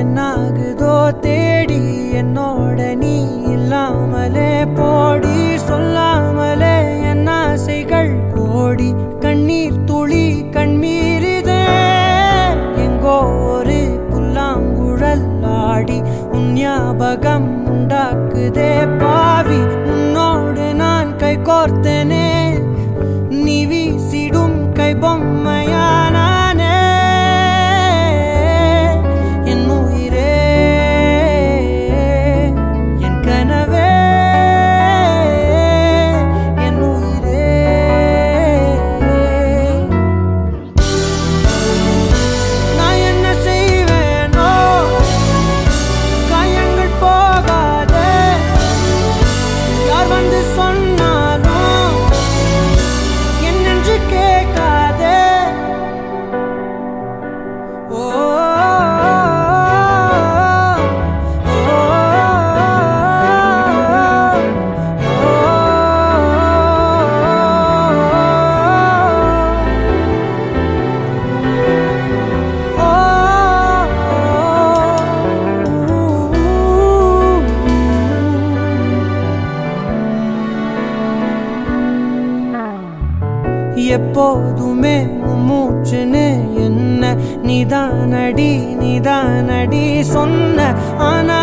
என்னாகுதோ தேடி என்னோட நீ இல்லாமலே போடி சொல்லாமலே என் ஆசைகள் கோடி கண்ணீர் துளி கண்ணீரிதே எங்கோ ஒரு புல்லாங்குழல் ஆடி உன் ஞாபகம் உண்டாக்குதே பாவி உன்னோடு நான் கை கோர்த்தனே நீ வீசிடும் கை பொம்மையானானே என் உயிரே என் கனவே என் உயிரே நான் என்ன செய்வேனோ காயங்கள் போகாதே யார் வந்து சொன்னாலும் என்னென்று கேட்காதே ஓ எப்போதுமே உன் மூச்சுன்னு என்ன நீதானடி நீதானடி சொன்ன ஆனா